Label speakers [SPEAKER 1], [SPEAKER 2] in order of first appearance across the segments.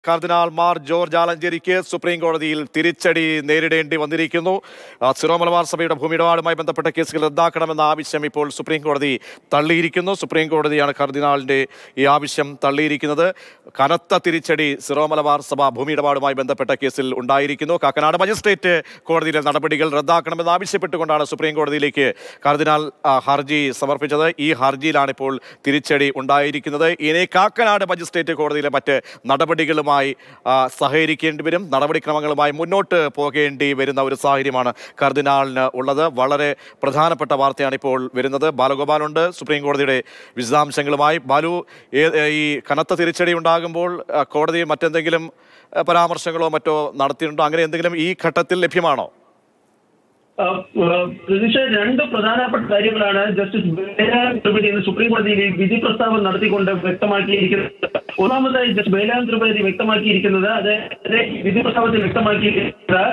[SPEAKER 1] കർദിനാൾ മാർ ജോർജ് ആലഞ്ചേരിക്ക് സുപ്രീം കോടതിയിൽ തിരിച്ചടി നേരിടേണ്ടി വന്നിരിക്കുന്നു ആ, സിറോ മലബാർ സഭയുടെ ഭൂമിയിടപാടുമായി ബന്ധപ്പെട്ട കേസുകൾ റദ്ദാക്കണമെന്ന ആവശ്യം ഇപ്പോൾ സുപ്രീം കോടതി തള്ളിയിരിക്കുന്നു സുപ്രീം കോടതിയാണ് കർദിനാളിന്റെ ഈ ആവശ്യം തള്ളിയിരിക്കുന്നത് കനത്ത തിരിച്ചടി സിറോ മലബാർ സഭ ഭൂമിയിടപാടുമായി ബന്ധപ്പെട്ട കേസിൽ ഉണ്ടായിരിക്കുന്നു കാക്കനാട് മജിസ്ട്രേറ്റ് കോടതിയിലെ നടപടികൾ റദ്ദാക്കണമെന്ന് ആവശ്യപ്പെട്ടുകൊണ്ടാണ് സുപ്രീം കോടതിയിലേക്ക് കർദിനാൾ ആ, ഹർജി സമർപ്പിച്ചത് ഈ ഹർജിയിലാണ് ഇപ്പോൾ തിരിച്ചടി ഉണ്ടായിരിക്കുന്നത് ഇനി കാക്കനാട് മജിസ്ട്രേറ്റ് കോടതിയിലെ മറ്റ് നടപടികളുമായി ആ, സഹകരിക്കേണ്ടി വരും നടപടിക്രമങ്ങളുമായി മുന്നോട്ട് പോകേണ്ടി വരുന്ന ഒരു സാഹചര്യമാണ് കർദിനാളിന് ഉള്ളത് വളരെ പ്രധാനപ്പെട്ട വാർത്തയാണ് ഇപ്പോൾ വരുന്നത് ബാലഗോപാലുണ്ട് സുപ്രീം കോടതിയുടെ വിശദാംശങ്ങളുമായി ബാലു ഏ- ഈ കനത്ത തിരിച്ചടി ഉണ്ടാകുമ്പോൾ ആ, കോടതി മറ്റെന്തെങ്കിലും ആ, പരാമർശങ്ങളോ മറ്റോ നടത്തിയിട്ടുണ്ടോ അങ്ങനെ എന്തെങ്കിലും ഈ ഘട്ടത്തിൽ ലഭ്യമാണോ
[SPEAKER 2] പ്രതീക്ഷ രണ്ട് പ്രധാനപ്പെട്ട കാര്യങ്ങളാണ് ജസ്റ്റിസ് ബേലാൻ ത്രിപതി ഇന്ന് സുപ്രീം കോടതിയിൽ ഈ വിധി പ്രസ്താവം നടത്തിക്കൊണ്ട് വ്യക്തമാക്കിയിരിക്കുന്നത് ഒന്നാമതായി ജസ്റ്റിസ് ബേലാൻ ത്രിപതി വ്യക്തമാക്കിയിരിക്കുന്നത് അതായത് ഈ വിധി പ്രസ്താവത്തിൽ വ്യക്തമാക്കിയിരിക്കുന്നത്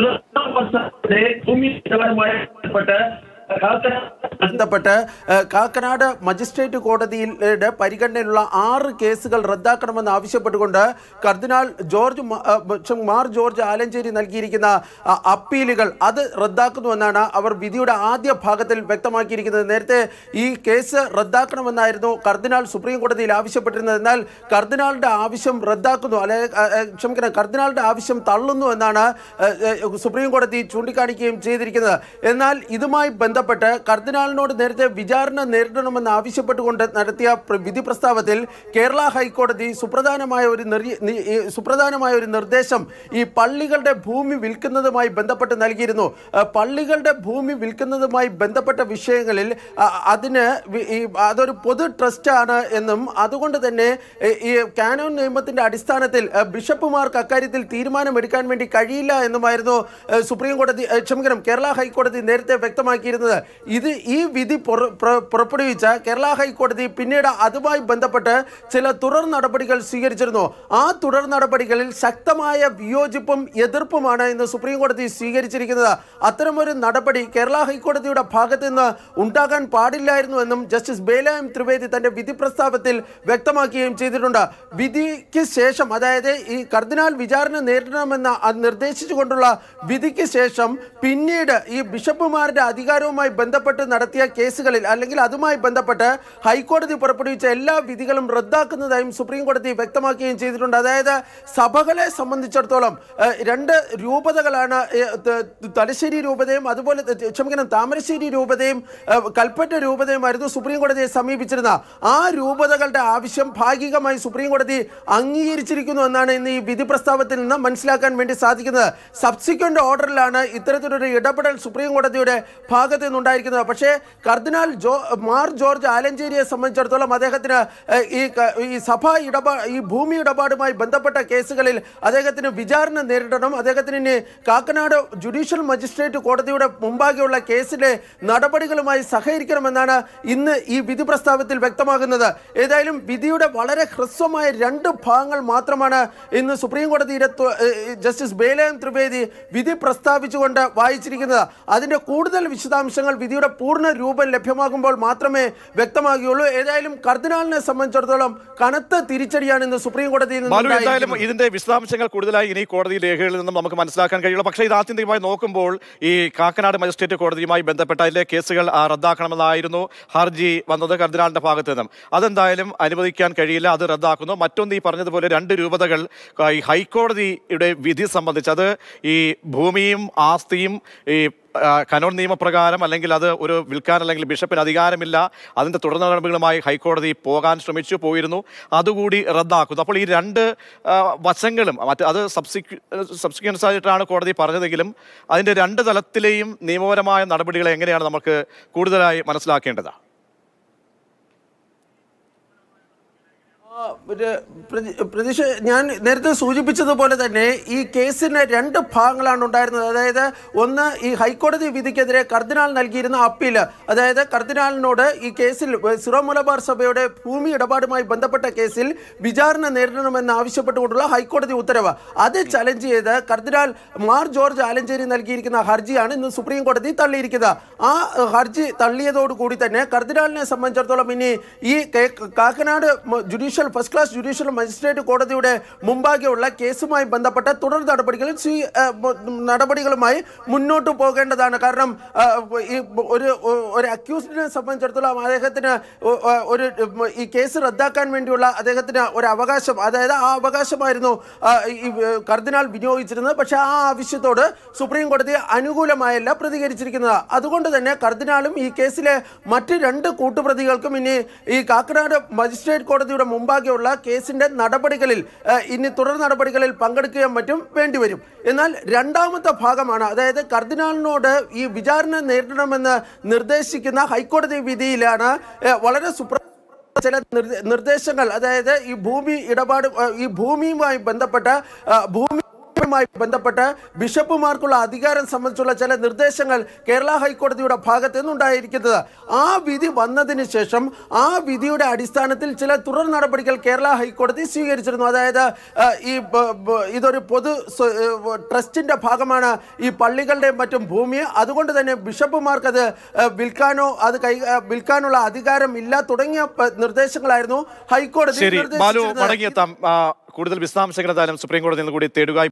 [SPEAKER 2] സുരക്ഷാ ഭൂമി ഇടപാടുമായി ബന്ധപ്പെട്ട് കാക്കനാട്
[SPEAKER 3] ബന്ധപ്പെട്ട് ഏഹ്, കാക്കനാട് മജിസ്ട്രേറ്റ് കോടതിയുടെ പരിഗണനയിലുള്ള ആറ് കേസുകൾ റദ്ദാക്കണമെന്ന് ആവശ്യപ്പെട്ടുകൊണ്ട് കർദിനാൾ ജോർജ് മ- ഏഹ്, മാർ ജോർജ് ആലഞ്ചേരി നൽകിയിരിക്കുന്ന ആ, അപ്പീലുകൾ അത് റദ്ദാക്കുന്നുവെന്നാണ് അവർ വിധിയുടെ ആദ്യ ഭാഗത്തിൽ വ്യക്തമാക്കിയിരിക്കുന്നത് നേരത്തെ ഈ കേസ് റദ്ദാക്കണമെന്നായിരുന്നു കർദിനാൾ സുപ്രീം കോടതിയിൽ ആവശ്യപ്പെട്ടിരുന്നത് എന്നാൽ കർദിനാളിന്റെ ആവശ്യം റദ്ദാക്കുന്നു അല്ലെ ഏഹ്, ഏഹ്, ക്ഷമിക്കണം കർദിനാളിന്റെ ആവശ്യം തള്ളുന്നു എന്നാണ് ഏഹ്, ഏഹ്, സുപ്രീം കോടതി ചൂണ്ടിക്കാണിക്കുകയും ചെയ്തിരിക്കുന്നത് എന്നാൽ ഇതുമായി ബന്ധപ്പെട്ട് കർദിനാളിനോട് നേരത്തെ വിചാരണ നേരിടണമെന്ന് ആവശ്യപ്പെട്ടുകൊണ്ട് നടത്തിയ പ്ര- വിധി പ്രസ്താവത്തിൽ കേരള ഹൈക്കോടതി സുപ്രധാനമായ ഒരു നിറി- നി- ഈ സുപ്രധാനമായ ഒരു നിർദ്ദേശം ഈ പള്ളികളുടെ ഭൂമി വിൽക്കുന്നതുമായി ബന്ധപ്പെട്ട് നൽകിയിരുന്നു ആ, പള്ളികളുടെ ഭൂമി വിൽക്കുന്നതുമായി ബന്ധപ്പെട്ട വിഷയങ്ങളിൽ ആ, അതിന് വി- ഈ അതൊരു പൊതു ട്രസ്റ്റാണ് എന്നും അതുകൊണ്ട് തന്നെ ഏ, ഈ കാനോൻ നിയമത്തിന്റെ അടിസ്ഥാനത്തിൽ ആ, ബിഷപ്പുമാർക്ക് അക്കാര്യത്തിൽ തീരുമാനമെടുക്കാൻ വേണ്ടി കഴിയില്ല എന്നുമായിരുന്നു ഏ, സുപ്രീം കോടതി ഏ, ക്ഷമിക്കണം കേരള ഹൈക്കോടതി നേരത്തെ വ്യക്തമാക്കിയിരുന്നത് ഇത് ഈ വിധി പുറ- പുറ- പുറപ്പെടുവിച്ച കേരള ഹൈക്കോടതി പിന്നീട് അതുമായി ബന്ധപ്പെട്ട് ചില തുടർ നടപടികൾ സ്വീകരിച്ചിരുന്നു ആ തുടർ നടപടികളിൽ ശക്തമായ വിയോജിപ്പും എതിർപ്പുമാണ് ഇന്ന് സുപ്രീം കോടതി സ്വീകരിച്ചിരിക്കുന്നത് അത്തരമൊരു നടപടി കേരള ഹൈക്കോടതിയുടെ ഭാഗത്ത് നിന്ന് ഉണ്ടാകാൻ പാടില്ലായിരുന്നു എന്നും ജസ്റ്റിസ് ബേലായം ത്രിവേദി തന്റെ വിധി പ്രസ്താവത്തിൽ വ്യക്തമാക്കുകയും ചെയ്തിട്ടുണ്ട് വിധിക്ക് ശേഷം അതായത് ഈ കർദിനാൾ വിചാരണ നേരിടണമെന്ന് അത് നിർദ്ദേശിച്ചുകൊണ്ടുള്ള വിധിക്ക് ശേഷം പിന്നീട് ഈ ബിഷപ്പുമാരുടെ അധികാരവുമായി ബന്ധപ്പെട്ട് നടത്തിയ കേസുകളിൽ അല്ലെങ്കിൽ അതുമായി ബന്ധപ്പെട്ട് ഹൈക്കോടതി പുറപ്പെടുവിച്ച എല്ലാ വിധികളും റദ്ദാക്കുന്നതായും സുപ്രീം കോടതി വ്യക്തമാക്കുകയും ചെയ്തിട്ടുണ്ട് അതായത് സഭകളെ സംബന്ധിച്ചിടത്തോളം ഏഹ്, രണ്ട് രൂപതകളാണ് ഏഹ്, ത- തലശ്ശേരി രൂപതയും അതുപോലെ ത- ക്ഷമിക്കണം താമരശ്ശേരി രൂപതയും ഏഹ്, കൽപ്പറ്റ രൂപതയുമായിരുന്നു സുപ്രീം കോടതിയെ സമീപിച്ചിരുന്ന ആ രൂപതകളുടെ ആവശ്യം ഭാഗികമായി സുപ്രീം കോടതി അംഗീകരിച്ചിരിക്കുന്നു എന്നാണ് ഇന്ന് ഈ വിധി പ്രസ്താവത്തിൽ നിന്ന് മനസ്സിലാക്കാൻ വേണ്ടി സാധിക്കുന്നത് സബ്സിക്വന്റ് ഓർഡറിലാണ് ഇത്തരത്തിലൊരു ഇടപെടൽ സുപ്രീം കോടതിയുടെ ഭാഗത്ത് നിന്നുണ്ടായിരിക്കുന്നത് പക്ഷേ കർദിനാൾ ജോ മാർ ജോർജ് ആലഞ്ചേരിയെ സംബന്ധിച്ചിടത്തോളം അദ്ദേഹത്തിന് ഏഹ്, ഈ ക- ഈ സഭാ ഇടപാ ഈ ഭൂമി ഇടപാടുമായി ബന്ധപ്പെട്ട കേസുകളിൽ അദ്ദേഹത്തിന് വിചാരണ നേരിടണം അദ്ദേഹത്തിന് ഇനി കാക്കനാട് ജുഡീഷ്യൽ മജിസ്ട്രേറ്റ് കോടതിയുടെ മുമ്പാകെയുള്ള കേസിലെ നടപടികളുമായി സഹകരിക്കണമെന്നാണ് ഇന്ന് ഈ വിധി പ്രസ്താവത്തിൽ വ്യക്തമാകുന്നത് ഏതായാലും വിധിയുടെ വളരെ ഹ്രസ്വമായ രണ്ട് ഭാഗങ്ങൾ മാത്രമാണ് ഇന്ന് സുപ്രീം കോടതിയുടെ തു- ഏഹ് ജസ്റ്റിസ് ബേലയം ത്രിവേദി വിധി പ്രസ്താവിച്ചുകൊണ്ട് വായിച്ചിരിക്കുന്നത് അതിന്റെ കൂടുതൽ വിശദാംശങ്ങൾ വിധിയുടെ പൂർണ്ണ രൂപം ലഭ്യമാകുമ്പോൾ മാത്രമേ വ്യക്തമാകുകയുള്ളൂ ഏതായാലും കർദിനാളിനെ സംബന്ധിച്ചിടത്തോളം കനത്ത തിരിച്ചടിയാണ് ഇന്ന് സുപ്രീം കോടതിയിൽ നിന്ന്
[SPEAKER 1] ബാലു എന്തായാലും
[SPEAKER 3] ഉണ്ടായിരിക്കുന്നത്.
[SPEAKER 1] ഇതിന്റെ വിശദാംശങ്ങൾ കൂടുതലായി ഇനി കോടതി രേഖകളിൽ നിന്നും നമുക്ക് മനസ്സിലാക്കാൻ കഴിയുള്ളൂ പക്ഷേ ഇത് ആത്യന്തികമായി നോക്കുമ്പോൾ ഈ കാക്കനാട് മജിസ്ട്രേറ്റ് കോടതിയുമായി ബന്ധപ്പെട്ട അതിലെ കേസുകൾ ആ, റദ്ദാക്കണമെന്നായിരുന്നു ഹർജി വന്നത് കർദിനാളിന്റെ ഭാഗത്ത് നിന്നും അതെന്തായാലും അനുവദിക്കാൻ കഴിയില്ല അത് റദ്ദാക്കുന്നു മറ്റൊന്ന് ഈ പറഞ്ഞതുപോലെ രണ്ട് രൂപതകൾ ആ, ഈ ഹൈക്കോടതിയുടെ വിധി സംബന്ധിച്ച് അത് ഈ ഭൂമിയും ആസ്തിയും ഈ ആ, കനോൺ നിയമപ്രകാരം അല്ലെങ്കിൽ അത് ഒരു വിൽക്കാൻ അല്ലെങ്കിൽ ബിഷപ്പിന് അധികാരമില്ല അതിൻ്റെ തുടർ നടപടികളുമായി ഹൈക്കോടതി പോകാൻ ശ്രമിച്ചു പോയിരുന്നു അതുകൂടി റദ്ദാക്കുന്നു അപ്പോൾ ഈ രണ്ട് ആ, വശങ്ങളും മറ്റ് അത് സബ്സിക്യു സബ്സിക്വൻസ് ആയിട്ടാണ് കോടതി പറഞ്ഞതെങ്കിലും അതിൻ്റെ രണ്ട് തലത്തിലെയും നിയമപരമായ നടപടികളെ എങ്ങനെയാണ് നമുക്ക് കൂടുതലായി മനസ്സിലാക്കേണ്ടത്
[SPEAKER 3] ആ, ഒരു പ്രതി- പ്രതീക്ഷ ഞാൻ നേരത്തെ സൂചിപ്പിച്ചതുപോലെ തന്നെ ഈ കേസിന് രണ്ട് ഭാഗങ്ങളാണ് ഉണ്ടായിരുന്നത് അതായത് ഒന്ന് ഈ ഹൈക്കോടതി വിധിക്കെതിരെ കർദിനാൾ നൽകിയിരുന്ന അപ്പീൽ അതായത് കർദിനാളിനോട് ഈ കേസിൽ സിറോ മലബാർ സഭയുടെ ഭൂമി ഇടപാടുമായി ബന്ധപ്പെട്ട കേസിൽ വിചാരണ നേരിടണമെന്ന് ആവശ്യപ്പെട്ടുകൊണ്ടുള്ള ഹൈക്കോടതി ഉത്തരവ് അത് ചലഞ്ച് ചെയ്ത് കർദിനാൾ മാർ ജോർജ് ആലഞ്ചേരി നൽകിയിരിക്കുന്ന ഹർജിയാണ് ഇന്ന് സുപ്രീം കോടതി തള്ളിയിരിക്കുന്നത് ആ ഏഹ്, ഹർജി തള്ളിയതോടുകൂടി തന്നെ കർദിനാളിനെ സംബന്ധിച്ചിടത്തോളം ഇനി ഈ കേ- കാക്കനാട് മ- judicial judicial first class judicial magistrate കോടതിയുടെ മുമ്പാകെയുള്ള കേസുമായി ബന്ധപ്പെട്ട തുടർ നടപടികൾ സ്വീ ആ, മ- നടപടികളുമായി മുന്നോട്ട് പോകേണ്ടതാണ് കാരണം ആ, ഈ ഒരു ഒരു അക്യൂസ്ഡിനെ സംബന്ധിച്ചിടത്തോളം അദ്ദേഹത്തിന് ഒ- ഒ- ഒരു ഉം, ഈ കേസ് റദ്ദാക്കാൻ വേണ്ടിയുള്ള അദ്ദേഹത്തിന് ഒരു അവകാശം അതായത് ആ അവകാശമായിരുന്നു ആ, ഈ ഏഹ്, കർദിനാൾ വിനിയോഗിച്ചിരുന്നത് പക്ഷേ ആ ആവശ്യത്തോട് സുപ്രീം കോടതി അനുകൂലമായല്ല പ്രതികരിച്ചിരിക്കുന്നത് അതുകൊണ്ട് തന്നെ കർദിനാളും ഈ കേസിലെ മറ്റ് രണ്ട് കൂട്ടുപ്രതികൾക്കും ഇനി ഈ കാക്കനാട് മജിസ്ട്രേറ്റ് കോടതിയുടെ മുമ്പാകെയുള്ള കേസിന്റെ നടപടികളിൽ ഏഹ്, ഇനി തുടർ നടപടികളിൽ പങ്കെടുക്കുകയും മറ്റും വേണ്ടിവരും എന്നാൽ രണ്ടാമത്തെ ഭാഗമാണ് അതായത് കർദിനാളിനോട് ഈ വിചാരണ നേരിടണമെന്ന് നിർദ്ദേശിക്കുന്ന ഹൈക്കോടതി വിധിയിലാണ് ഏഹ്, വളരെ സുപ്ര ചില നിർദ്ദ- നിർദ്ദേശങ്ങൾ അതായത് ഈ ഭൂമി ഇടപാട് ഏഹ്, ഈ ഭൂമിയുമായി ബന്ധപ്പെട്ട ആ, ഭൂമി മായി ബന്ധപ്പെട്ട് ബിഷപ്പുമാർക്കുള്ള അധികാരം സംബന്ധിച്ചുള്ള ചില നിർദ്ദേശങ്ങൾ കേരള ഹൈക്കോടതിയുടെ ഭാഗത്തു നിന്നുണ്ടായിരിക്കുന്നത് ആ വിധി വന്നതിന് ശേഷം ആ വിധിയുടെ അടിസ്ഥാനത്തിൽ ചില തുടർ നടപടികൾ കേരള ഹൈക്കോടതി സ്വീകരിച്ചിരുന്നു അതായത് ആ, ഈ ബ- ബ- ഇതൊരു പൊതു സ്വ- ഏഹ്, ട്രസ്റ്റിന്റെ ഭാഗമാണ് ഈ പള്ളികളുടെയും മറ്റും ഭൂമി അതുകൊണ്ട് തന്നെ ബിഷപ്പുമാർക്ക് അത് ഏഹ്, വിൽക്കാനോ അത് കൈ ഏഹ്, വിൽക്കാനുള്ള അധികാരം ഇല്ല തുടങ്ങിയ പ- നിർദ്ദേശങ്ങളായിരുന്നു ഹൈക്കോടതി
[SPEAKER 1] ശരി ബാലു
[SPEAKER 3] നിർദ്ദേശിച്ചിരുന്നത്.
[SPEAKER 1] മടങ്ങിയെത്താം ആ, കൂടുതൽ വിശദാംശങ്ങൾ എന്തായാലും സുപ്രീം കോടതിയിൽ നിന്ന് കൂടി തേടുക